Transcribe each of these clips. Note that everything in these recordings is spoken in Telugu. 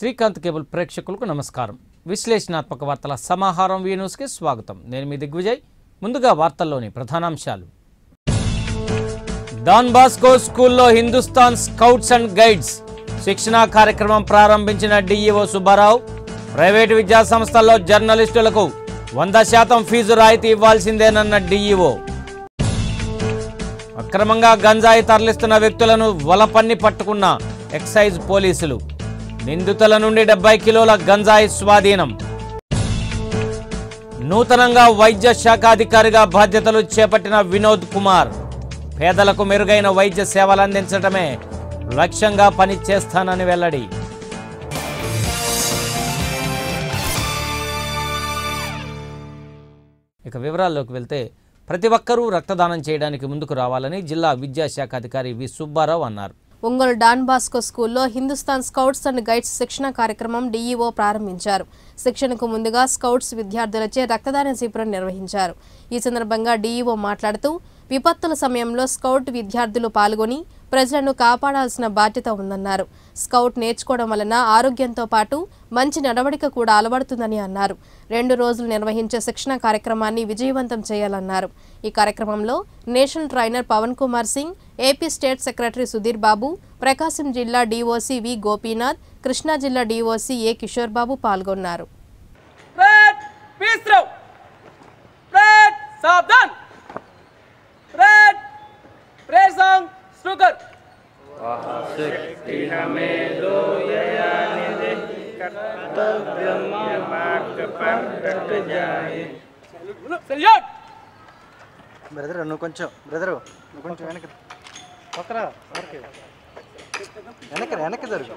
శ్రీకాంత్ కేబుల్ ప్రేక్షకులకు నమస్కారం విశ్లేషణాత్మక వార్తల సమాహారం వీ న్యూస్కి స్వాగతం నేను మీ దిగ్విజయ్ ముందుగా వార్తల్లోని ప్రధానాంశాలు డాన్ బాస్కో స్కూల్లో హిందుస్థాన్ స్కౌట్స్ అండ్ గైడ్స్ శిక్షణా కార్యక్రమం ప్రారంభించిన డిఈఓ సుబ్బారావు ప్రైవేటు విద్యా సంస్థల్లో జర్నలిస్టులకు వంద శాతం ఫీజు రాయితీ ఇవ్వాల్సిందేనన్న డిఈఓ అక్రమంగా గంజాయి తరలిస్తున్న వ్యక్తులను వలపన్ని పట్టుకున్న ఎక్సైజ్ పోలీసులు నిందితుల నుండి డెబ్బై కిలోల గంజాయి స్వాధీనం నూతనంగా వైద్య శాఖాధికారిగా బాధ్యతలు చేపట్టిన వినోద్ కుమార్ పేదలకు మెరుగైన వైద్య సేవలు అందించడమే లక్ష్యంగా పనిచేస్తానని వెల్లడి ఇక వివరాల్లోకి వెళ్తే ప్రతి ఒక్కరూ రక్తదానం చేయడానికి ముందుకు రావాలని జిల్లా విద్యాశాఖ అధికారి వి సుబ్బారావు అన్నారు ఒంగోలు డాన్ బాస్కో స్కూల్లో హిందుస్థాన్ స్కౌట్స్ అండ్ గైడ్స్ శిక్షణ కార్యక్రమం డీఈఓ ప్రారంభించారు శిక్షణకు ముందుగా స్కౌట్స్ విద్యార్థులచే రక్తదాన శిబిరం నిర్వహించారు ఈ సందర్భంగా డీఈఓ మాట్లాడుతూ విపత్తుల సమయంలో స్కౌట్ విద్యార్థులు పాల్గొని ప్రజలను కాపాడాల్సిన బాధ్యత ఉందన్నారు స్కౌట్ నేర్చుకోవడం వలన ఆరోగ్యంతో పాటు మంచి నడవడిక కూడా అలవడుతుందని అన్నారు రెండు రోజులు నిర్వహించే శిక్షణ కార్యక్రమాన్ని విజయవంతం చేయాలన్నారు ఈ కార్యక్రమంలో national trainer Pawan Kumar Singh AP state secretary Sudhir Babu Prakasam జిల్లా డీఓసీ వి గోపీనాథ్ కృష్ణా జిల్లా డీఓసీ ఏ కిషోర్ బాబు పాల్గొన్నారు Red, Bistro. Red, Sabdan. Red, Prayer Song, Snooker. Salute. Brother నువ్వు కొంచెం బ్రదరు నువ్వు కొంచెం వెనక్కి పక్కరా ఓకే వెనక్కి వెనక్కి జరుగు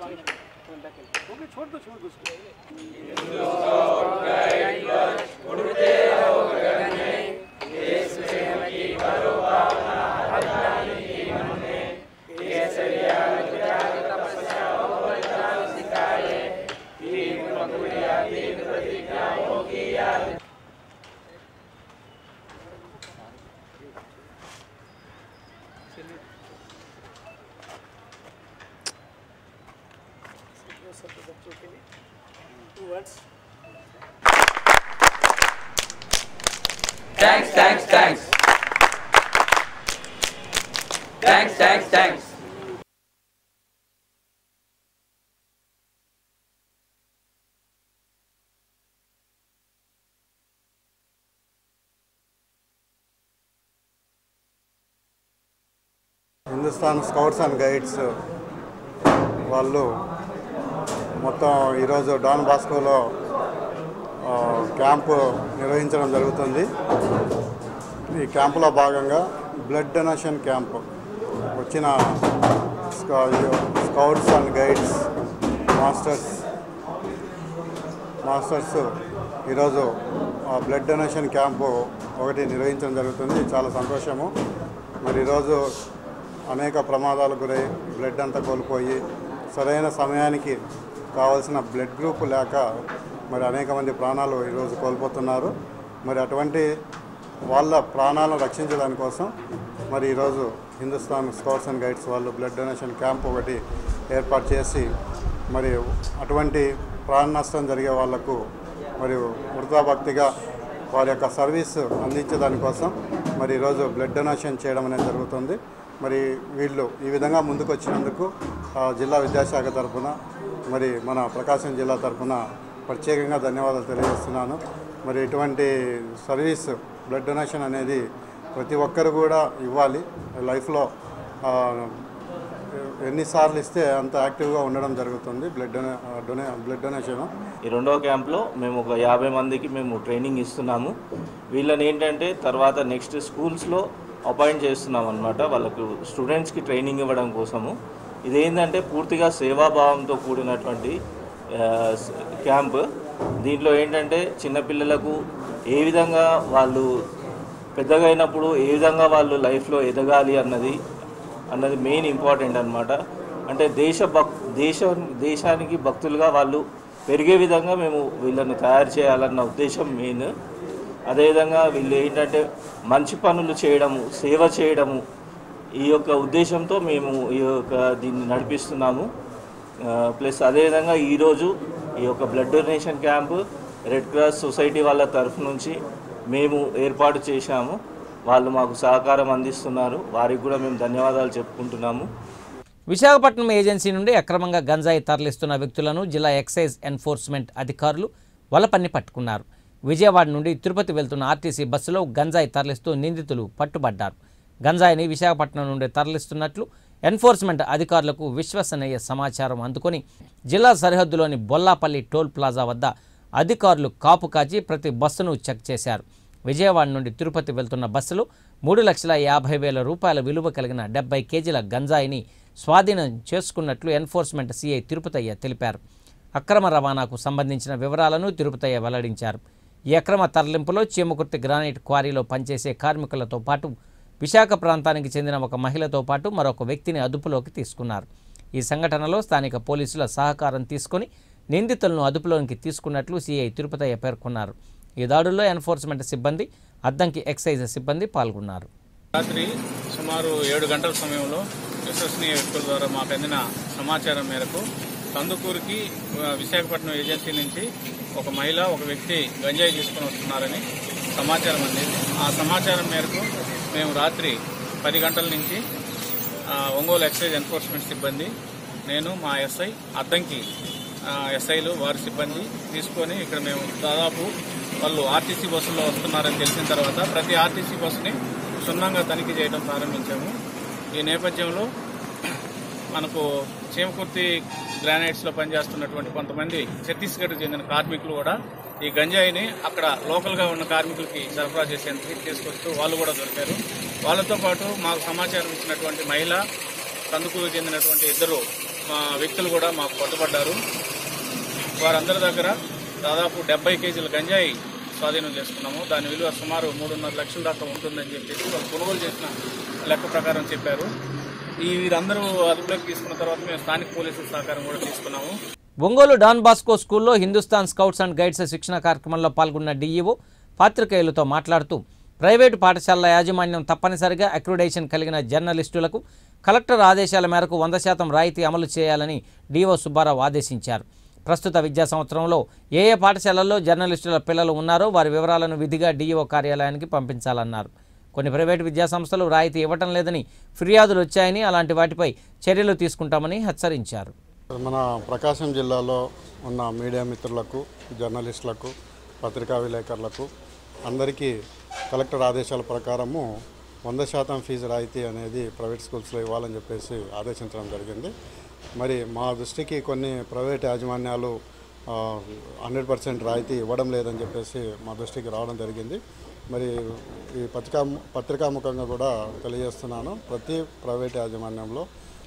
Thanks, thanks, thanks. Thanks, thanks, thanks. Hindustan scouts and guides వాళ్ళు మొత్తం ఈరోజు డాన్ బాస్కోలో ఆ, క్యాంపు నిర్వహించడం జరుగుతుంది ఈ క్యాంపులో భాగంగా బ్లడ్ డొనేషన్ క్యాంప్ వచ్చిన స్కౌ- scouts and guides masters masters ఈరోజు ఆ బ్లడ్ డొనేషన్ క్యాంపు ఒకటి నిర్వహించడం జరుగుతుంది చాలా సంతోషము మరి ఈరోజు అనేక ప్రమాదాలకు గురై బ్లడ్ అంతా కోల్పోయి సరైన సమయానికి కావాల్సిన బ్లడ్ గ్రూప్ లేక మరి అనేక మంది ప్రాణాలు ఈరోజు కోల్పోతున్నారు మరి అటువంటి వాళ్ళ ప్రాణాలను రక్షించడానికి కోసం మరి ఈరోజు హిందుస్థాన్ స్కౌట్స్ అండ్ గైడ్స్ వాళ్ళు బ్లడ్ డొనేషన్ క్యాంప్ ఒకటి ఏర్పాటు చేసి మరి అటువంటి ప్రాణ నష్టం జరిగే వాళ్లకు మరియు వృధాభక్తిగా వారి యొక్క సర్వీస్ అందించే దానికోసం మరి ఈరోజు బ్లడ్ డొనేషన్ చేయడం అనేది జరుగుతుంది మరి వీళ్ళు ఈ విధంగా ముందుకు వచ్చినందుకు ఆ, జిల్లా విద్యాశాఖ తరఫున మరి మన ప్రకాశం జిల్లా తరఫున ప్రత్యేకంగా ధన్యవాదాలు తెలియజేస్తున్నాను మరి ఇటువంటి సర్వీస్ బ్లడ్ డొనేషన్ అనేది ప్రతి ఒక్కరు కూడా ఇవ్వాలి లైఫ్లో ఆ, ఎన్నిసార్లు ఇస్తే అంత యాక్టివ్గా ఉండడం జరుగుతుంది బ్లడ్ డొనే డొనే బ్లడ్ డొనేషన్ ఈ రెండవ క్యాంప్లో మేము ఒక యాభై మందికి మేము ట్రైనింగ్ ఇస్తున్నాము వీళ్ళని ఏంటంటే తర్వాత నెక్స్ట్ స్కూల్స్లో అపాయింట్ చేస్తున్నాం అనమాట వాళ్ళకు స్టూడెంట్స్కి ట్రైనింగ్ ఇవ్వడం కోసము ఇదేంటంటే పూర్తిగా సేవాభావంతో కూడినటువంటి ఆ, స్- క్యాంప్ దీంట్లో ఏంటంటే చిన్నపిల్లలకు ఏ విధంగా వాళ్ళు పెద్దగా అయినప్పుడు ఏ విధంగా వాళ్ళు లైఫ్లో ఎదగాలి అన్నది అన్నది మెయిన్ ఇంపార్టెంట్ అనమాట అంటే దేశ భక్ దేశ దేశానికి భక్తులుగా వాళ్ళు పెరిగే విధంగా మేము వీళ్ళని తయారు చేయాలన్న ఉద్దేశం మెయిన్ అదేవిధంగా వీళ్ళు ఏంటంటే మంచి పనులు చేయడము సేవ చేయడము ఈ యొక్క ఉద్దేశంతో మేము ఈ యొక్క దీన్ని నడిపిస్తున్నాము ప్లస్ అదేవిధంగా ఈరోజు ఈ యొక్క blood donation camp red cross society వాళ్ళ తరఫు నుంచి మేము ఏర్పాటు చేశాము వాళ్ళు మాకు సహకారం అందిస్తున్నారు వారికి కూడా మేము ధన్యవాదాలు చెప్పుకుంటున్నాము విశాఖపట్నం ఏజెన్సీ నుండి అక్రమంగా గంజాయి తరలిస్తున్న వ్యక్తులను జిల్లా ఎక్సైజ్ ఎన్ఫోర్స్మెంట్ అధికారులు వలపన్ని పట్టుకున్నారు విజయవాడ నుండి తిరుపతి వెళ్తున్న ఆర్టీసీ బస్సులో గంజాయి తరలిస్తూ నిందితులు పట్టుబడ్డారు గంజాయిని విశాఖపట్నం నుండి తరలిస్తున్నట్లు ఎన్ఫోర్స్మెంట్ అధికారులకు విశ్వసనీయ సమాచారం అందుకొని జిల్లా సరిహద్దులోని బొల్లాపల్లి టోల్ ప్లాజా వద్ద అధికారులు కాపు కాచి ప్రతి బస్సును చెక్ చేశారు విజయవాడ నుండి తిరుపతి వెళ్తున్న బస్సులో మూడు లక్షల యాభై వేల రూపాయల విలువ కలిగిన డెబ్బై కేజీల గంజాయిని స్వాధీనం చేసుకున్నట్లు ఎన్ఫోర్స్మెంట్ సిఐ తిరుపతయ్య తెలిపారు అక్రమ రవాణాకు సంబంధించిన వివరాలను తిరుపతయ్య వెల్లడించారు ఈ అక్రమ తరలింపులో చీమకుర్తి గ్రానైట్ క్వారీలో పనిచేసే కార్మికులతో పాటు విశాఖ ప్రాంతానికి చెందిన ఒక మహిళతో పాటు మరొక వ్యక్తిని అదుపులోకి తీసుకున్నారు ఈ సంఘటనలో స్థానిక పోలీసుల సహకారం తీసుకొని నిందితులను అదుపులోకి తీసుకున్నట్లు సిఐ తిరుపతయ్య పేర్కొన్నారు ఈ దాడుల్లో ఎన్ఫోర్స్మెంట్ సిబ్బంది అద్దంకి ఎక్సైజ్ సిబ్బంది పాల్గొన్నారు రాత్రి సుమారు ఏడు గంటల సమయంలో విశ్వసనీయ వ్యక్తుల ద్వారా మాకు అందిన సమాచారం మేరకు కందుకూరుకి ఆ, విశాఖపట్నం ఏజెన్సీ నుంచి ఒక మహిళ ఒక వ్యక్తి గంజాయి తీసుకుని వస్తున్నారని సమాచారం అందింది ఆ సమాచారం మేరకు మేము రాత్రి పది గంటల నుంచి ఆ, ఒంగోలు ఎక్సైజ్ ఎన్ఫోర్స్మెంట్ సిబ్బంది నేను మా ఎస్ఐ అద్దంకి ఆ, ఎస్ఐలు వారి సిబ్బంది తీసుకొని ఇక్కడ మేము దాదాపు వాళ్ళు ఆర్టీసీ బస్సులో వస్తున్నారని తెలిసిన తర్వాత ప్రతి ఆర్టీసీ బస్సుని క్షుణ్ణంగా తనిఖీ చేయడం ప్రారంభించాము ఈ నేపథ్యంలో మనకు చీమకుర్తి గ్రానైట్స్లో పనిచేస్తున్నటువంటి కొంతమంది ఛత్తీస్గఢ్కు చెందిన కార్మికులు కూడా ఈ గంజాయిని అక్కడ లోకల్గా ఉన్న కార్మికులకి సరఫరా చేసేందుకు తీసుకొస్తూ వాళ్ళు కూడా దొరికారు వాళ్ళతో పాటు మాకు సమాచారం ఇచ్చినటువంటి మహిళ కందుకూరు చెందినటువంటి ఇద్దరు మా వ్యక్తులు కూడా మాకు పట్టుబడ్డారు వారందరి దగ్గర దాదాపు డెబ్బై కేజీల గంజాయి స్వాధీనం చేసుకున్నాము దాని విలువ సుమారు మూడున్నర లక్షల దాకా ఉంటుందని చెప్పేసి వాళ్ళు కొనుగోలు చేసిన లెక్క ప్రకారం చెప్పారు ఈ వీరందరూ అదుపులోకి తీసుకున్న తర్వాత మేము స్థానిక పోలీసుల సహకారం కూడా తీసుకున్నాము ఒంగోలు డాన్ బాస్కో స్కూల్లో హిందుస్థాన్ స్కౌట్స్ అండ్ గైడ్స్ శిక్షణ కార్యక్రమంలో పాల్గొన్న డీఈఓ పాత్రికేయులతో మాట్లాడుతూ ప్రైవేటు పాఠశాలల యాజమాన్యం తప్పనిసరిగా అక్రిడేషన్ కలిగిన జర్నలిస్టులకు కలెక్టర్ ఆదేశాల మేరకు వంద శాతం రాయితీ అమలు చేయాలని డీఓ సుబ్బారావు ఆదేశించారు ప్రస్తుత విద్యా సంవత్సరంలో ఏ ఏ పాఠశాలల్లో జర్నలిస్టుల పిల్లలు ఉన్నారో వారి వివరాలను విధిగా డీఈఓ కార్యాలయానికి పంపించాలన్నారు కొన్ని ప్రైవేటు విద్యాసంస్థలు రాయితీ ఇవ్వటం లేదని ఫిర్యాదులు వచ్చాయని అలాంటి వాటిపై చర్యలు తీసుకుంటామని హెచ్చరించారు మన ప్రకాశం జిల్లాలో ఉన్న మీడియా మిత్రులకు జర్నలిస్టులకు పత్రికా విలేకరులకు అందరికీ కలెక్టర్ ఆదేశాల ప్రకారము వంద శాతం ఫీజు రాయితీ అనేది ప్రైవేట్ స్కూల్స్లో ఇవ్వాలని చెప్పేసి ఆదేశించడం జరిగింది మరి మా దృష్టికి కొన్ని ప్రైవేట్ యాజమాన్యాలు హండ్రెడ్ పర్సెంట్ రాయితీ ఇవ్వడం లేదని చెప్పేసి మా దృష్టికి రావడం జరిగింది మరి ఈ పత్రికా పత్రికాముఖంగా కూడా తెలియజేస్తున్నాను ప్రతి ప్రైవేట్ యాజమాన్యంలో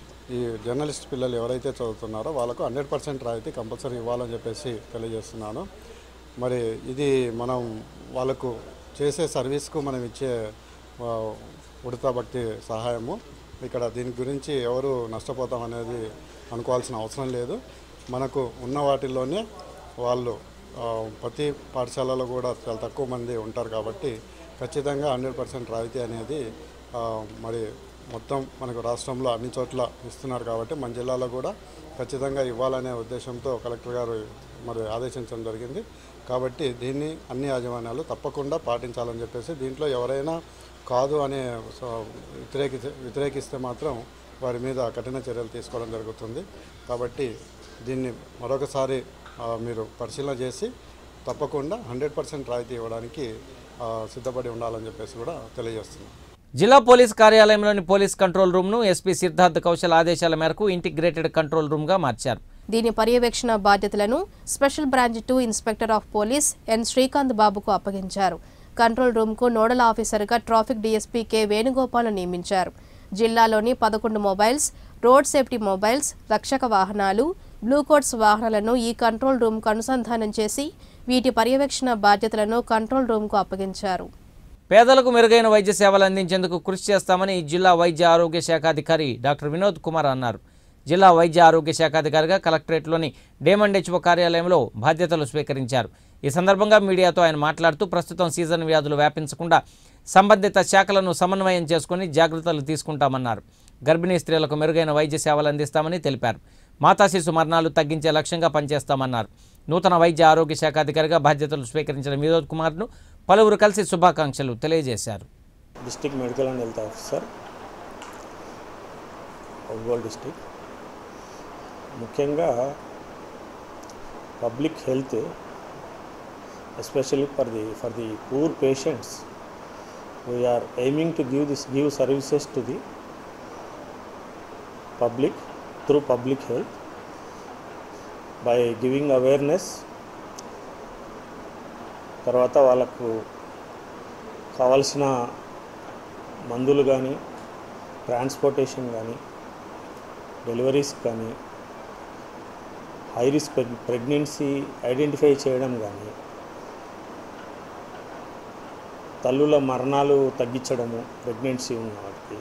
ఈ జర్నలిస్ట్ పిల్లలు ఎవరైతే చదువుతున్నారో వాళ్ళకు హండ్రెడ్ పర్సెంట్ రాయితీ కంపల్సరీ ఇవ్వాలని చెప్పేసి తెలియజేస్తున్నాను మరి ఇది మనం వాళ్ళకు చేసే సర్వీస్కు మనం ఇచ్చే ఆ, ఉడతా భక్తి సహాయము ఇక్కడ దీని గురించి ఎవరు నష్టపోతాం అనేది అనుకోవాల్సిన అవసరం లేదు మనకు ఉన్న వాటిల్లోనే వాళ్ళు ఆ, ప్రతి పాఠశాలలో కూడా చాలా తక్కువ మంది ఉంటారు కాబట్టి ఖచ్చితంగా హండ్రెడ్ పర్సెంట్ రాయితీ అనేది ఆ, మరి మొత్తం మనకు రాష్ట్రంలో అన్ని చోట్ల ఇస్తున్నారు కాబట్టి మన జిల్లాలో కూడా ఖచ్చితంగా ఇవ్వాలనే ఉద్దేశంతో కలెక్టర్ గారు మరి ఆదేశించడం జరిగింది కాబట్టి దీన్ని అన్ని యాజమాన్యాలు తప్పకుండా పాటించాలని చెప్పేసి దీంట్లో ఎవరైనా కాదు అనే స- వ్యతిరేకి వ్యతిరేకిస్తే మాత్రం వారి మీద కఠిన చర్యలు తీసుకోవడం జరుగుతుంది కాబట్టి దీన్ని మరొకసారి ఆ, మీరు పరిశీలన చేసి తప్పకుండా హండ్రెడ్ పర్సెంట్ రాయితీ ఇవ్వడానికి ఆ, సిద్ధపడి ఉండాలని చెప్పేసి కూడా తెలియజేస్తున్నాం జిల్లా పోలీస్ కార్యాలయంలోని పోలీస్ కంట్రోల్ రూమ్ను ఎస్పీ సిద్ధార్థ్ కౌశల్ ఆదేశాల మేరకు ఇంటిగ్రేటెడ్ కంట్రోల్ రూమ్గా మార్చారు దీని పర్యవేక్షణ బాధ్యతలను special branch two inspector of police N Srikanth బాబుకు అప్పగించారు కంట్రోల్ రూమ్కు నోడల్ ఆఫీసర్గా ట్రాఫిక్ డీఎస్పీ కె వేణుగోపాల్ను నియమించారు జిల్లాలోని పదకొండు మొబైల్స్ రోడ్ సేఫ్టీ మొబైల్స్ రక్షక వాహనాలు బ్లూకోట్స్ వాహనాలను ఈ కంట్రోల్ రూమ్కు అనుసంధానం చేసి వీటి పర్యవేక్షణ బాధ్యతలను కంట్రోల్ రూమ్కు అప్పగించారు పేదలకు మెరుగైన వైద్య సేవలు అందించేందుకు కృషి చేస్తామని జిల్లా వైద్య ఆరోగ్య శాఖ అధికారి డాక్టర్ వినోద్ కుమార్ అన్నారు జిల్లా వైద్య ఆరోగ్య శాఖ అధికారిగా కలెక్టరేట్లోని డేమండ్ హెచ్ఓ కార్యాలయంలో బాధ్యతలు స్వీకరించారు ఈ సందర్భంగా మీడియాతో ఆయన మాట్లాడుతూ ప్రస్తుతం సీజన్ వ్యాధులు వ్యాపించకుండా సంబంధిత శాఖలను సమన్వయం చేసుకుని జాగ్రత్తలు తీసుకుంటామన్నారు గర్భిణీ స్త్రీలకు మెరుగైన వైద్య సేవలు అందిస్తామని తెలిపారు మాతా శిశు మరణాలు తగ్గించే లక్ష్యంగా పనిచేస్తామన్నారు నూతన వైద్య ఆరోగ్య శాఖ అధికారిగా బాధ్యతలు స్వీకరించిన వినోద్ కుమార్ను పలువురు కలిసి శుభాకాంక్షలు తెలియజేశారు district medical and health officer Ongole district ముఖ్యంగా public health especially for the for the poor patients we are aiming to give this give services to the public through public health by giving awareness తర్వాత వాళ్ళకు కావలసిన మందులు కానీ ట్రాన్స్పోర్టేషన్ కానీ డెలివరీస్ కానీ హై రిస్క్ ప్రెగ్నెన్సీ ఐడెంటిఫై చేయడం కానీ తల్లుల మరణాలు తగ్గించడము ప్రెగ్నెన్సీ ఉన్న వాటికి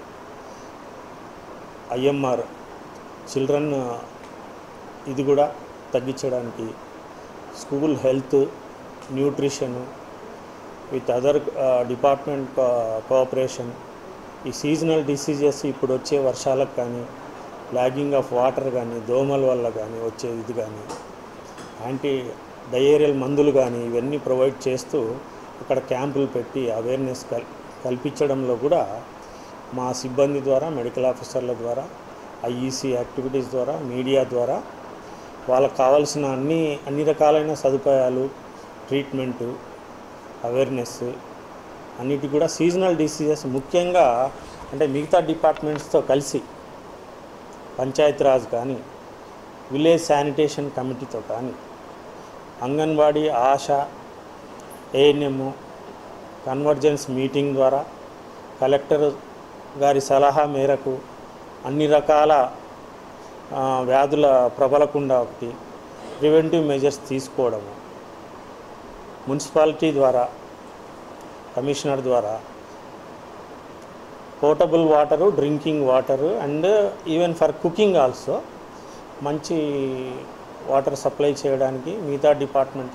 ఐఎంఆర్ చిల్డ్రన్ ఇది కూడా తగ్గించడానికి school health nutrition with other department cooperation ఈ సీజనల్ డిసీజెస్ ఇప్పుడు వచ్చే వర్షాలకు కానీ లాగింగ్ ఆఫ్ వాటర్ కానీ దోమల వల్ల కానీ వచ్చే ఇది కానీ యాంటీ డయేరియల్ మందులు కానీ ఇవన్నీ ప్రొవైడ్ చేస్తూ ఇక్కడ క్యాంపులు పెట్టి అవేర్నెస్ కల్ కల్పించడంలో కూడా మా సిబ్బంది ద్వారా మెడికల్ ఆఫీసర్ల ద్వారా ఐఈసీ యాక్టివిటీస్ ద్వారా మీడియా ద్వారా వాళ్ళకు కావాల్సిన అన్ని అన్ని రకాలైన సదుపాయాలు ట్రీట్మెంటు అవేర్నెస్ అన్నిటి కూడా సీజనల్ డిసీజెస్ ముఖ్యంగా అంటే మిగతా డిపార్ట్మెంట్స్తో కలిసి పంచాయతీరాజ్ కానీ విలేజ్ శానిటేషన్ కమిటీతో కానీ anganwadi ASHA ANM convergence meeting ద్వారా కలెక్టర్ గారి సలహా మేరకు అన్ని రకాల ఆ, వ్యాధుల ప్రబలకుండా ఒకటి ప్రివెంటివ్ మెజర్స్ తీసుకోవడము మున్సిపాలిటీ ద్వారా కమిషనర్ ద్వారా portable water drinking water and even for cooking also మంచి వాటర్ సప్లై చేయడానికి మిగతా డిపార్ట్మెంట్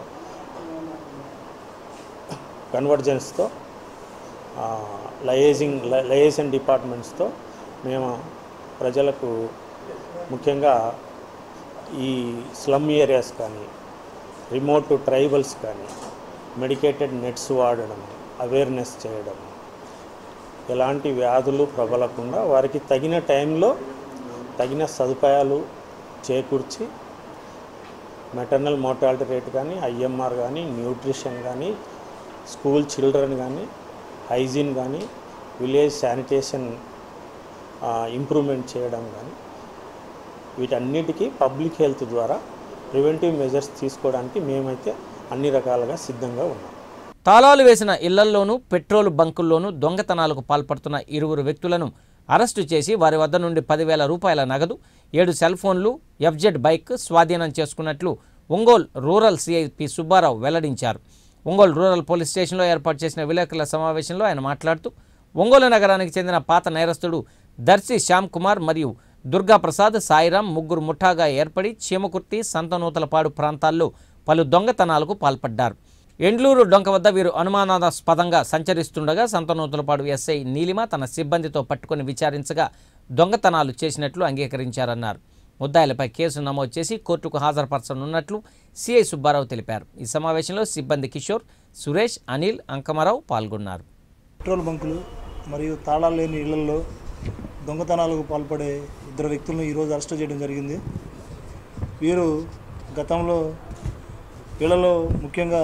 కన్వర్జెన్స్తో లయేజింగ్ లయేజన్ డిపార్ట్మెంట్స్తో మేము ప్రజలకు ముఖ్యంగా ఈ స్లమ్ ఏరియాస్ కానీ రిమోట్ ట్రైబల్స్ కానీ మెడికేటెడ్ నెట్స్ వాడడం అవేర్నెస్ చేయడం ఎలాంటి వ్యాధులు ప్రబలకుండా వారికి తగిన టైంలో తగిన సదుపాయాలు చేకూర్చి మెటర్నల్ మోర్టాలిటీ రేట్ కానీ ఐఎంఆర్ కానీ న్యూట్రిషన్ కానీ స్కూల్ చిల్డ్రన్ కానీ హైజీన్ కానీ విలేజ్ శానిటేషన్ ఇంప్రూవ్మెంట్ చేయడం కానీ వీటన్నిటికీ పబ్లిక్ హెల్త్ ద్వారా ప్రివెంటివ్ మెజర్స్ తీసుకోవడానికి మేమైతే అన్ని రకాలుగా సిద్ధంగా ఉన్నాం తాళాలు వేసిన ఇళ్లల్లోనూ పెట్రోల్ బంకుల్లోనూ దొంగతనాలకు పాల్పడుతున్న ఇరువురు వ్యక్తులను అరెస్టు చేసి వారి వద్ద నుండి పదివేల రూపాయల నగదు ఏడు సెల్ ఫోన్లు ఎఫ్జెడ్ బైక్ స్వాధీనం చేసుకున్నట్లు Ongole rural CI P Subbarao వెల్లడించారు ఒంగోలు రూరల్ పోలీస్ స్టేషన్లో ఏర్పాటు చేసిన విలేకరుల సమావేశంలో ఆయన మాట్లాడుతూ ఒంగోలు నగరానికి చెందిన పాత నేరస్తుడు దర్శి శ్యామ్ కుమార్ మరియు దుర్గాప్రసాద్ సాయిరాం ముగ్గురు ముఠాగా ఏర్పడి చీమకుర్తి సంతనూతలపాడు ప్రాంతాల్లో పలు దొంగతనాలకు పాల్పడ్డారు ఎండ్లూరు డొంక వద్ద వీరు అనుమానాస్పదంగా సంచరిస్తుండగా సంతనూతలపాడు ఎస్ఐ నీలిమ తన సిబ్బందితో పట్టుకుని విచారించగా దొంగతనాలు చేసినట్లు అంగీకరించారన్నారు ముద్దాయిలపై కేసు నమోదు చేసి కోర్టుకు హాజరుపరచనున్నట్లు సిఐ సుబ్బారావు తెలిపారు ఈ సమావేశంలో సిబ్బంది కిషోర్ సురేష్ అనిల్ అంకమరావు పాల్గొన్నారు పెట్రోల్ బంకులు మరియు తాళాలు లేని ఇళ్లలో దొంగతనాలకు పాల్పడే ఇద్దరు వ్యక్తులను ఈరోజు అరెస్ట్ చేయడం జరిగింది వీరు గతంలో వీళ్ళలో ముఖ్యంగా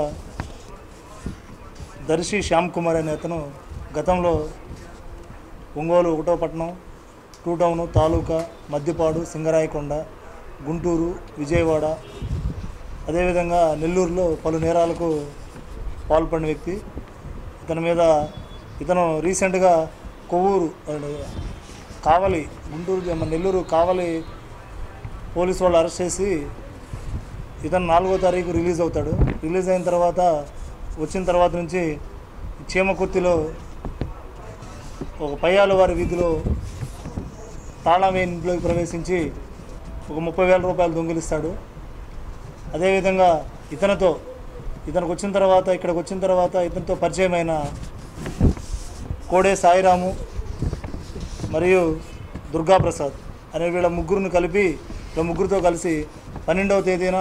దర్శి శ్యామ్ కుమార్ అనే అతను గతంలో ఒంగోలు ఒకటో పట్టణం టూ టౌన్ తాలూకా మద్దిపాడు సింగరాయకొండ గుంటూరు విజయవాడ అదేవిధంగా నెల్లూరులో పలు నేరాలకు పాల్పడిన వ్యక్తి ఇతని మీద ఇతను రీసెంట్గా కొవ్వూరు అండ్ కావలి గుంటూరు జ- మన నెల్లూరు కావలి పోలీసు వాళ్ళు అరెస్ట్ చేసి ఇతను నాలుగో తారీఖు రిలీజ్ అవుతాడు రిలీజ్ అయిన తర్వాత వచ్చిన తర్వాత నుంచి చీమకుర్తిలో ఒక పయ్యాల వారి వీధిలో తాళం వేయని ఇంట్లోకి ప్రవేశించి ఒక ముప్పై వేల రూపాయలు దొంగిలిస్తాడు అదేవిధంగా ఇతనితో ఇతనికి వచ్చిన తర్వాత ఇక్కడికి వచ్చిన తర్వాత ఇతనితో పరిచయమైన కోడే సాయిరాము మరియు దుర్గాప్రసాద్ అనే వీళ్ళ ముగ్గురుని కలిపి ఇలా ముగ్గురితో కలిసి పన్నెండవ తేదీన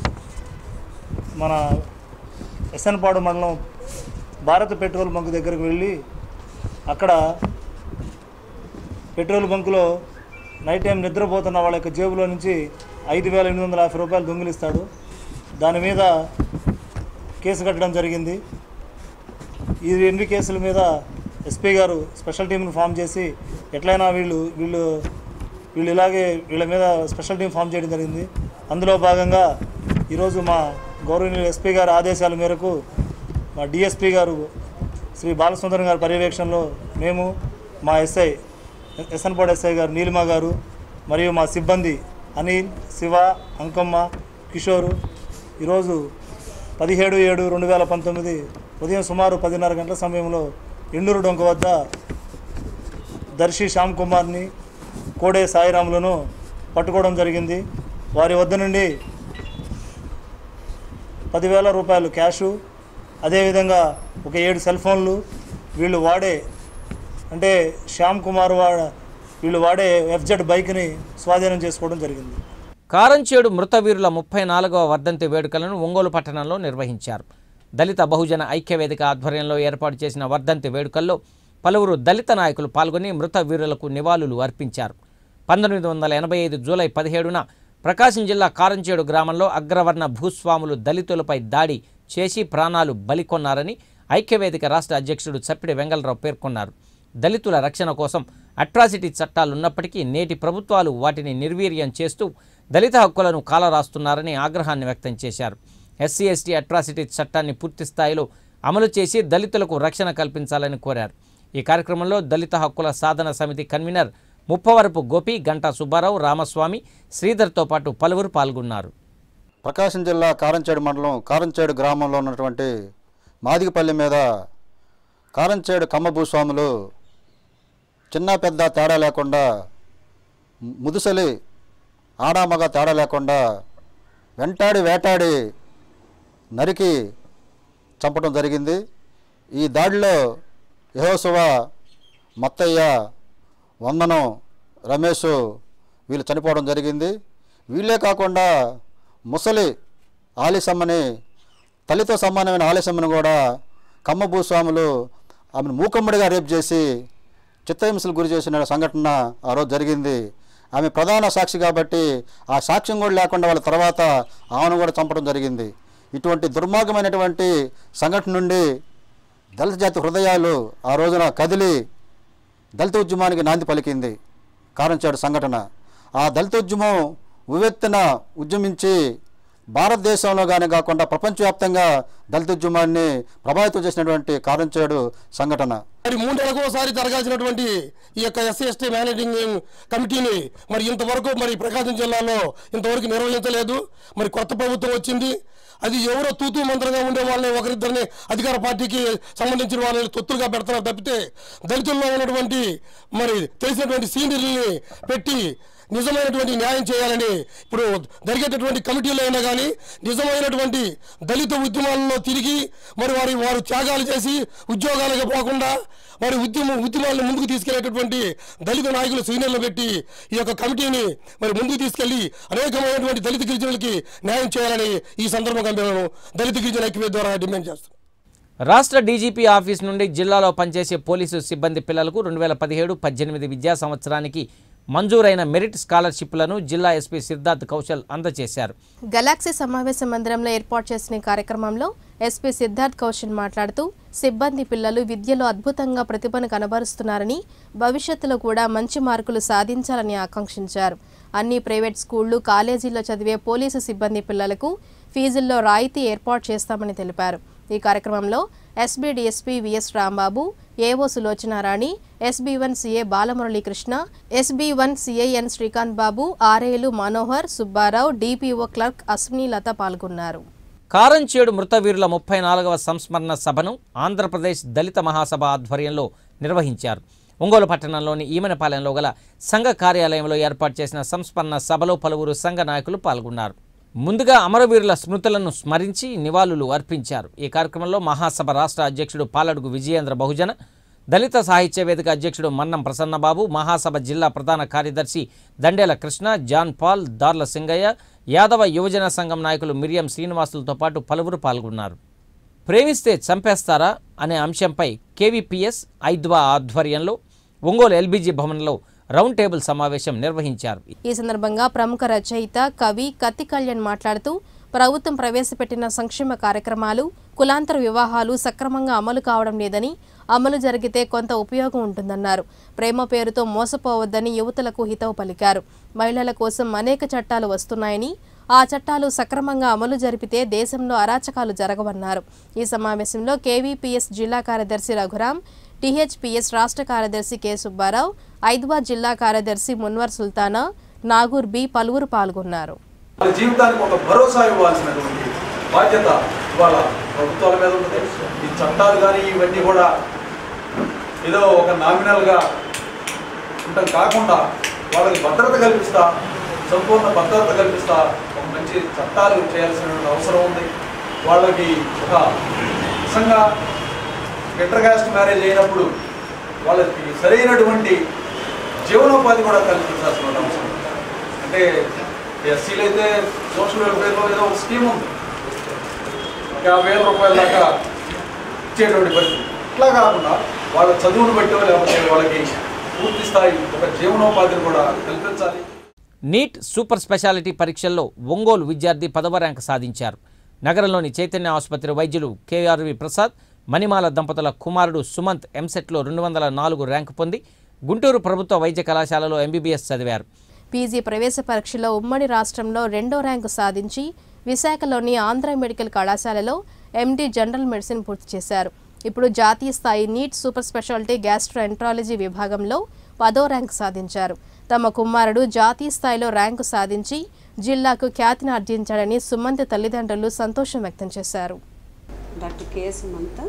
మన ఎస్ఎన్పాడు మండలం భారత్ పెట్రోల్ బంక్ దగ్గరికి వెళ్ళి అక్కడ పెట్రోల్ బంకులో నైట్ టైం నిద్రపోతున్న వాళ్ళ యొక్క జేబులో నుంచి ఐదు వేల ఎనిమిది వందల యాభై రూపాయలు దొంగిలిస్తాడు దాని మీద కేసు కట్టడం జరిగింది ఈ రెండు కేసుల మీద ఎస్పీ గారు స్పెషల్ టీంను ఫామ్ చేసి ఎట్లయినా వీళ్ళు వీళ్ళు వీళ్ళు ఇలాగే వీళ్ళ మీద స్పెషల్ టీం ఫామ్ చేయడం జరిగింది అందులో భాగంగా ఈరోజు మా గౌరవనీయులు ఎస్పీ గారి ఆదేశాల మేరకు మా డిఎస్పీ గారు శ్రీ బాలసుందరం గారి పర్యవేక్షణలో మేము మా ఎస్ఐ ఎస్ఎన్పాడు ఎస్ఐ గారు నీలిమ గారు మరియు మా సిబ్బంది అనిల్ శివ అంకమ్మ కిషోరు ఈరోజు పదిహేడు ఏడు రెండు వేల పంతొమ్మిది ఉదయం సుమారు పదిన్నర గంటల సమయంలో ఎండూరు డొంక వద్ద దర్శి శ్యామ్ కుమార్ని కోడే సాయిరాములను పట్టుకోవడం జరిగింది వారి వద్ద నుండి పదివేల రూపాయలు క్యాషు అదేవిధంగా ఒక ఏడు సెల్ ఫోన్లు వీళ్ళు వాడే అంటే శ్యామ్ కుమార్ వా వీళ్ళు వాడే ఎఫ్జెడ్ బైక్ని స్వాధీనం చేసుకోవడం జరిగింది కారంచేడు మృతవీరుల ముప్పై నాలుగవ వర్ధంతి వేడుకలను ఒంగోలు పట్టణంలో నిర్వహించారు దళిత బహుజన ఐక్యవేదిక ఆధ్వర్యంలో ఏర్పాటు చేసిన వర్ధంతి వేడుకల్లో పలువురు దళిత నాయకులు పాల్గొని మృత వీరులకు నివాళులు అర్పించారు పంతొమ్మిది వందల ఎనభై ఐదు జూలై పదిహేడున ప్రకాశం జిల్లా కారంచేడు గ్రామంలో అగ్రవర్ణ భూస్వాములు దళితులపై దాడి చేసి ప్రాణాలు బలికొన్నారని ఐక్యవేదిక రాష్ట్ర అధ్యక్షుడు చప్పిడి వెంగళరావు పేర్కొన్నారు దళితుల రక్షణ కోసం అట్రాసిటీ చట్టాలున్నప్పటికీ నేటి ప్రభుత్వాలు వాటిని నిర్వీర్యం చేస్తూ దళిత హక్కులను కాలరాస్తున్నారని ఆగ్రహాన్ని వ్యక్తం చేశారు ఎస్సీ ఎస్టీ అట్రాసిటీ చట్టాన్ని పూర్తి స్థాయిలో అమలు చేసి దళితులకు రక్షణ కల్పించాలని కోరారు ఈ కార్యక్రమంలో దళిత హక్కుల సాధన సమితి కన్వీనర్ ముప్పవరపు గోపి గంటా సుబ్బారావు రామస్వామి శ్రీధర్తో పాటు పలువురు పాల్గొన్నారు ప్రకాశం జిల్లా కారంచేడు మండలం కారంచేడు గ్రామంలో ఉన్నటువంటి మాదిగపల్లి మీద కారంచేడు కమ్మ భూస్వాములు చిన్న పెద్ద తేడా లేకుండా ముదుసలి ఆడామగ తేడా లేకుండా వెంటాడి వేటాడి నరికి చంపడం జరిగింది ఈ దాడిలో యహోశివ మత్తయ్య వందనం రమేష్ వీళ్ళు చనిపోవడం జరిగింది వీళ్ళే కాకుండా ముసలి ఆలిసమ్మని తల్లితో సమానమైన ఆలిసమ్మని కూడా కమ్మ భూస్వాములు ఆమెను మూకమ్మడిగా రేపు చేసి చిత్తహింసలు గురి చేసిన సంఘటన ఆ రోజు జరిగింది ఆమె ప్రధాన సాక్షి కాబట్టి ఆ సాక్ష్యం కూడా లేకుండా వాళ్ళ తర్వాత ఆమెను కూడా చంపడం జరిగింది ఇటువంటి దుర్మార్గమైనటువంటి సంఘటన నుండి దళిత జాతి హృదయాలు ఆ రోజున కదిలి దళిత ఉద్యమానికి నాంది పలికింది కారంచేడు సంఘటన ఆ దళిత ఉద్యమం ఉవ్వెత్తున ఉద్యమించి భారతదేశంలో కానీ కాకుండా ప్రపంచవ్యాప్తంగా దళిత ఉద్యమాన్ని ప్రభావితం చేసినటువంటి కారంచేడు సంఘటన మరి మూడేళ్ళకు ఒకసారి జరగాల్సినటువంటి ఈ యొక్క ఎస్సీ ఎస్టీ మేనేజింగ్ కమిటీని మరి ఇంతవరకు మరి ప్రకాశం జిల్లాలో ఇంతవరకు నిర్వహించలేదు మరి కొత్త ప్రభుత్వం వచ్చింది అది ఎవరో తూతూ మంత్రంగా ఉండే వాళ్ళని ఒకరిద్దరిని అధికార పార్టీకి సంబంధించిన వాళ్ళని తొత్తులుగా పెడుతున్నారు తప్పితే దళితుల్లో ఉన్నటువంటి మరి తెలిసినటువంటి సీనియర్ని పెట్టి నిజమైనటువంటి న్యాయం చేయాలని ఇప్పుడు జరిగేటటువంటి కమిటీలో అయినా కానీ నిజమైనటువంటి దళిత ఉద్యమాలలో తిరిగి మరి వారి వారు త్యాగాలు చేసి ఉద్యోగాలకు పోకుండా మరి ఉద్యమ ఉద్యమాలను ముందుకు తీసుకెళ్లేటటువంటి దళిత నాయకులు సీనియర్లు పెట్టి ఈ యొక్క కమిటీని మరి ముందుకు తీసుకెళ్లి అనేకమైనటువంటి దళిత గిరిజనులకి న్యాయం చేయాలని ఈ సందర్భంగా మేము దళిత గిరిజన ఐక్యవేద ద్వారా డిమాండ్ చేస్తాం రాష్ట్ర డీజీపీ ఆఫీస్ నుండి జిల్లాలో పనిచేసే పోలీసు సిబ్బంది పిల్లలకు రెండు వేల పదిహేడు పద్దెనిమిది విద్యా సంవత్సరానికి మంజూరైన మెరిట్ స్కాలర్షిప్లను జిల్లా ఎస్పీ సిద్ధార్థ్ కౌశల్ అందజేశారు గెలాక్సీ సమావేశ మందిరంలో ఏర్పాటు చేసిన ఈ కార్యక్రమంలో ఎస్పీ సిద్ధార్థ్ కౌశల్ మాట్లాడుతూ సిబ్బంది పిల్లలు విద్యలో అద్భుతంగా ప్రతిభను కనబరుస్తున్నారని భవిష్యత్తులో కూడా మంచి మార్కులు సాధించాలని ఆకాంక్షించారు అన్ని ప్రైవేట్ స్కూళ్లు కాలేజీల్లో చదివే పోలీసు సిబ్బంది పిల్లలకు ఫీజుల్లో రాయితీ ఏర్పాటు చేస్తామని తెలిపారు ఈ కార్యక్రమంలో SB DSP VS Rambabu AO Sulochanarani SB one CA Balamuralikrishna SB one CIN Srikanth Babu ఆర్ఏలు మనోహర్ సుబ్బారావు డిపిఓ క్లర్క్ అశ్విని లత పాల్గొన్నారు కారంచేడు మృతవీరుల ముప్పై నాలుగవ సంస్మరణ సభను ఆంధ్రప్రదేశ్ దళిత మహాసభ ఆధ్వర్యంలో నిర్వహించారు ఒంగోలు పట్టణంలోని ఈమనపాలెంలో గల సంఘ కార్యాలయంలో ఏర్పాటు చేసిన సంస్మరణ సభలో పలువురు సంఘ నాయకులు పాల్గొన్నారు ముందుగా అమరవీరుల స్మృతులను స్మరించి నివాళులు అర్పించారు ఈ కార్యక్రమంలో మహాసభ రాష్ట్ర అధ్యక్షుడు పాలడుగు విజయేంద్ర బహుజన దళిత సాహిత్య వేదిక అధ్యక్షుడు మన్నం ప్రసన్నబాబు మహాసభ జిల్లా ప్రధాన కార్యదర్శి దండేల కృష్ణ జాన్ పాల్ దార్ల సింగయ్య యాదవ యువజన సంఘం నాయకులు మిరియం శ్రీనివాసులతో పాటు పలువురు పాల్గొన్నారు ప్రేమిస్తే చంపేస్తారా అనే అంశంపై కేవీపీఎస్ ఐద్వా ఆధ్వర్యంలో ఒంగోలు ఎల్బీజీ భవన్లో రౌండ్ టేబుల్ సమావేశం నిర్వహించారు ఈ సందర్భంగా ప్రముఖ రచయిత కవి కత్తి కళ్యాణ్ మాట్లాడుతూ ప్రభుత్వం ప్రవేశపెట్టిన సంక్షేమ కార్యక్రమాలు కులాంతర వివాహాలు సక్రమంగా అమలు కావడం లేదని అమలు జరిగితే కొంత ఉపయోగం ఉంటుందన్నారు ప్రేమ పేరుతో మోసపోవద్దని యువతులకు హితవు పలికారు మహిళల కోసం అనేక చట్టాలు వస్తున్నాయని ఆ చట్టాలు సక్రమంగా అమలు జరిపితే దేశంలో అరాచకాలు జరగవన్నారు ఈ సమావేశంలో కేవీపీఎస్ జిల్లా కార్యదర్శి రఘురాం టీహెచ్పీఎస్ రాష్ట్ర కార్యదర్శి కె సుబ్బారావు ఐద్వా జిల్లా కార్యదర్శి మున్వర్ సుల్తానా నాగూర్ బి పలువురు పాల్గొన్నారు వాళ్ళ జీవితానికి ఒక భరోసా ఇవ్వాల్సినటువంటి బాధ్యత ఇవాళ ప్రభుత్వాల మీద ఉంటుంది ఈ చట్టాలు కానీ ఇవన్నీ కూడా ఏదో ఒక నామినల్గా ఉండటం కాకుండా వాళ్ళకి భద్రత కల్పిస్తా సంపూర్ణ భద్రత కల్పిస్తా ఒక మంచి చట్టాలు చేయాల్సినటువంటి అవసరం ఉంది వాళ్ళకి ఒక నిజంగా ఇంటర్కాస్ట్ మ్యారేజ్ అయినప్పుడు వాళ్ళకి సరైనటువంటి జీవనోపాధి కూడా కల్పించాల్సిన అవసరం ఉంది. అంటే ఎస్సీలు అయితే సోషల్ వెల్ఫేర్లో ఏదో ఒక స్కీమ్ ఉంది యాభై వేల రూపాయల దాకా ఇచ్చేటువంటి పరిస్థితి ఇట్లా కాకుండా వాళ్ళ చదువును బట్టి లేకపోతే వాళ్ళకి పూర్తి స్థాయి ఒక జీవనోపాధిని కూడా కల్పించాలి నీట్ సూపర్ స్పెషాలిటీ పరీక్షల్లో ఒంగోలు విద్యార్థి పదవ ర్యాంక్ సాధించారు నగరంలోని చైతన్య ఆసుపత్రి వైద్యులు కేఆర్వి ప్రసాద్ మణిమాల దంపతుల కుమారుడు సుమంత్ ఎంసెట్లో రెండు వందల నాలుగు ర్యాంకు పొంది గుంటూరు ప్రభుత్వ వైద్య కళాశాలలో ఎంబీబీఎస్ చదివారు పీజీ ప్రవేశ పరీక్షలో ఉమ్మడి రాష్ట్రంలో రెండో ర్యాంకు సాధించి విశాఖలోని ఆంధ్ర మెడికల్ కళాశాలలో ఎండి జనరల్ మెడిసిన్ పూర్తి చేశారు ఇప్పుడు జాతీయ స్థాయి నీట్ సూపర్ స్పెషాలిటీ గ్యాస్ట్రోఎంట్రాలజీ విభాగంలో పదో ర్యాంకు సాధించారు తమ కుమారుడు జాతీయ స్థాయిలో ర్యాంకు సాధించి జిల్లాకు ఖ్యాతిని ఆర్జించాడని సుమంత్ తల్లిదండ్రులు సంతోషం వ్యక్తం చేశారు డాక్టర్ కే సుమంత్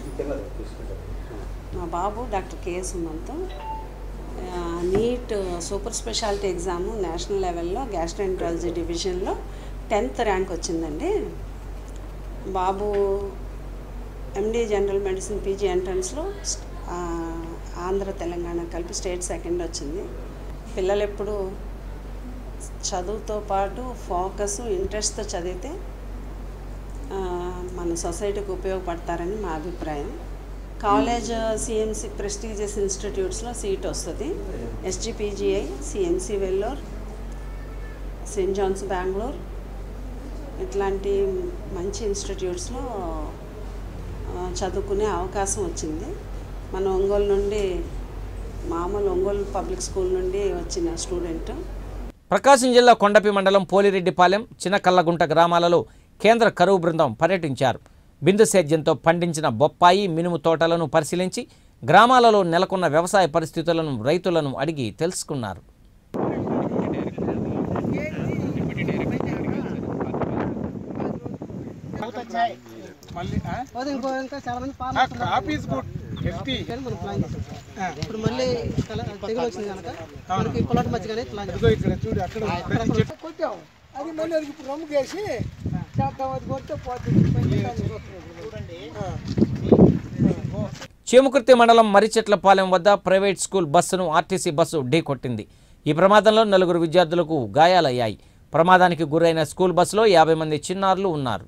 మా బాబు డాక్టర్ కే సుమంత్ ఆ, NEET super specialty exam national లెవెల్లో గ్యాస్ట్రెంట్రాలజీ డివిజన్లో టెన్త్ ర్యాంక్ వచ్చిందండి బాబు ఎండి జనరల్ మెడిసిన్ పీజీ ఎంట్రన్స్లో ఆ, ఆంధ్ర తెలంగాణ కలిపి స్టేట్ సెకండ్ వచ్చింది పిల్లలు ఎప్పుడు చదువుతో పాటు ఫోకస్ ఇంట్రెస్ట్తో చదివితే ఆ, మన సొసైటీకి ఉపయోగపడతారని మా అభిప్రాయం కాలేజ్ సిఎంసి ప్రెస్టీజియస్ ఇన్స్టిట్యూట్స్లో సీట్ వస్తుంది SGPGI CMC Vellore saint John's Bengaluru ఇట్లాంటి మంచి ఇన్స్టిట్యూట్స్లో ఆ, చదువుకునే అవకాశం వచ్చింది మన ఒంగోలు నుండి మామూలు ఒంగోలు పబ్లిక్ స్కూల్ నుండి వచ్చిన స్టూడెంట్ ప్రకాశం జిల్లా కొండపి మండలం పోలిరెడ్డిపాలెం చిన్నకల్లగుంట గ్రామాలలో కేంద్ర కరువు బృందం పర్యటించారు బిందు సేద్యంతో పండించిన బొప్పాయి మినుము తోటలను పరిశీలించి గ్రామాలలో నెలకొన్న వ్యవసాయ పరిస్థితులను రైతులను అడిగి తెలుసుకున్నారు మళ్ళీ కాపీ ఇస్ గుడ్ ఎఫ్టీ ఇప్పుడు మళ్ళీ కల- తెగులు వచ్చింది కనుక మనకి పొలాట్ మధ్యగానే ప్లాన్ ఇదిగో ఇక్కడ చూడు అక్కడ ప్రతి చెట్టు కొట్టాం అది మళ్ళీ అది ఇప్పుడు రమ్ము కేసి చేద్దాం అది కొడితే పోతుంది చూడండి చీమకుర్తి మండలం మరిచెట్లపాలెం వద్ద ప్రైవేట్ స్కూల్ బస్సును ఆర్టీసీ బస్సు ఢీకొట్టింది ఈ ప్రమాదంలో నలుగురు విద్యార్థులకు గాయాలయ్యాయి ప్రమాదానికి గురైన స్కూల్ బస్సులో యాభై మంది చిన్నారులు ఉన్నారు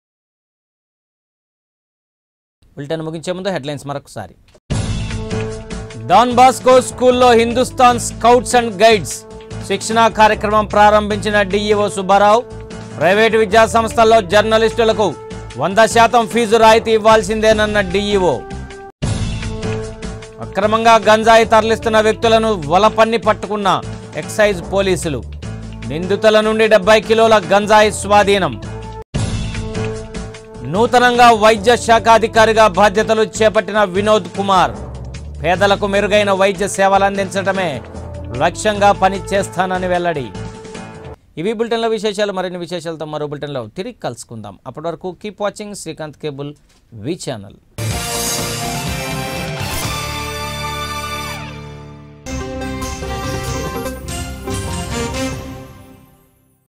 బులెటిన్ ముగించే ముందు హెడ్లైన్స్ మరొకసారి డాన్ బాస్కో స్కూల్లో హిందుస్థాన్ స్కౌట్స్ అండ్ గైడ్స్ శిక్షణా కార్యక్రమం ప్రారంభించిన డిఈఓ సుబ్బారావు ప్రైవేటు విద్యా సంస్థల్లో జర్నలిస్టులకు వంద శాతం ఫీజు రాయితీ ఇవ్వాల్సిందేనన్న డిఈఓ అక్రమంగా గంజాయి తరలిస్తున్న వ్యక్తులను వలపన్ని పట్టుకున్న ఎక్సైజ్ పోలీసులు నిందితుల నుండి డెబ్బై కిలోల గంజాయి స్వాధీనం నూతనంగా వైద్య శాఖాధికారిగా బాధ్యతలు చేపట్టిన వినోద్ కుమార్ పేదలకు మెరుగైన వైద్య సేవలు అందించడమే లక్ష్యంగా పనిచేస్తానని వెల్లడి ఇవి బులెటిన్ల విశేషాలు మరిన్ని విశేషాలతో మరో బులెటిన్లో తిరిగి కలుసుకుందాం అప్పటి వరకు keep watching Srikanth cable V channel